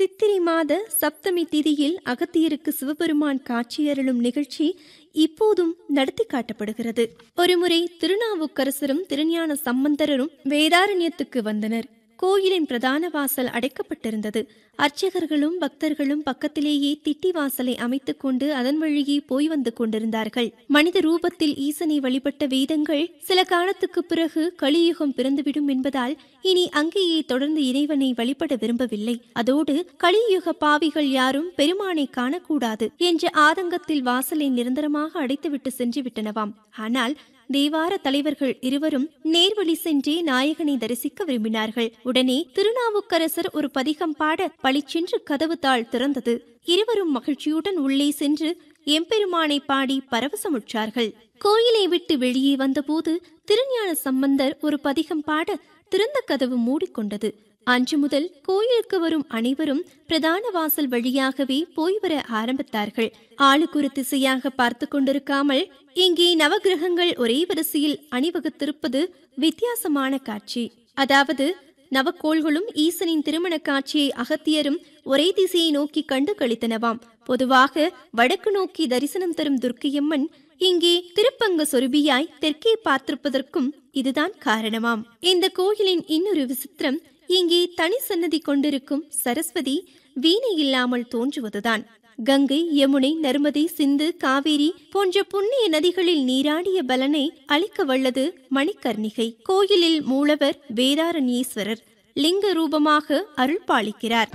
சித்திரை மாத சப்தமி திதியில் அகத்தியருக்கு சிவபெருமான் காட்சியருளும் நிகழ்ச்சி இப்போதும் நடத்தி காட்டப்படுகிறது ஒருமுறை திருநாவுக்கரசரும் திருஞான சம்பந்தரரும் வேதாரண்யத்துக்கு வந்தனர் கோயிலின் பிரதான வாசல் அடைக்கப்பட்டிருந்தது அர்ச்சகர்களும் பக்தர்களும் பக்கத்திலேயே திட்டி வாசலை அமைத்துக் கொண்டு அதன் வழியே போய் வந்து கொண்டிருந்தார்கள் மனித ரூபத்தில் ஈசனை வழிபட்ட வேதங்கள் சில காலத்துக்கு பிறகு கலியுகம் பிறந்துவிடும் என்பதால் இனி அங்கேயே தொடர்ந்து இறைவனை வழிபட விரும்பவில்லை அதோடு கலியுக பாவிகள் யாரும் பெருமானை காணக்கூடாது என்ற ஆதங்கத்தில் வாசலை நிரந்தரமாக அடைத்துவிட்டு சென்று விட்டனவாம் ஆனால் தேவார தலைவர்கள் இருவரும் நேர்வழி சென்றே நாயகனை தரிசிக்க விரும்பினார்கள் உடனே திருநாவுக்கரசர் ஒரு பதிகம் பாட பளிச்சென்று கதவு தாள் திறந்தது இருவரும் மகிழ்ச்சியுடன் உள்ளே சென்று எம்பெருமானை பாடி பரவசமுற்றார்கள் கோயிலை விட்டு வெளியே வந்தபோது திருஞான சம்பந்தர் ஒரு பதிகம் பாட திறந்த கதவு மூடிக்கொண்டது அன்று முதல் கோயிலுக்கு வரும் அனைவரும் பிரதான வாசல் வழியாகவே போய் வர ஆரம்பித்தார்கள் ஆளுக்குறு திசையாக பார்த்து கொண்டிருக்காமல் இங்கே நவகிரகங்கள் ஒரே வரிசையில் அணிவகுத்திருப்பது வித்தியாசமான காட்சி அதாவது நவக்கோள்களும் ஈசனின் திருமண காட்சியை அகத்தியரும் ஒரே திசையை நோக்கி கண்டு கழித்தனவாம் பொதுவாக வடக்கு நோக்கி தரிசனம் தரும் துர்க்கையம்மன் இங்கே திருப்பங்க சொருபியாய் தெற்கே பார்த்திருப்பதற்கும் இதுதான் காரணமாம் இந்த கோயிலின் இன்னொரு விசித்திரம் இங்கே தனி சன்னதி கொண்டிருக்கும் சரஸ்வதி வீணை இல்லாமல் தோன்றுவதுதான் கங்கை யமுனை நர்மதை சிந்து காவேரி போன்ற புண்ணிய நதிகளில் நீராடிய பலனை அளிக்க வல்லது மணிக்கர்ணிகை கோயிலில் மூலவர் வேதாரண்யேஸ்வரர் லிங்க ரூபமாக அருள் பாலிக்கிறார்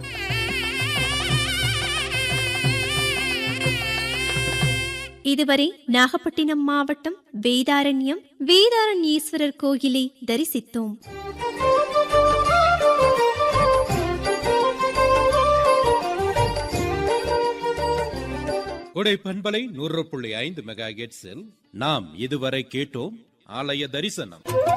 இதுவரை நாகப்பட்டினம் மாவட்டம் வேதாரண்யம் வேதாரண்யேஸ்வரர் கோயிலை தரிசித்தோம் கொடை பண்பலை நூறு புள்ளி ஐந்து மெகா நாம் இதுவரை கேட்டோம் ஆலய தரிசனம்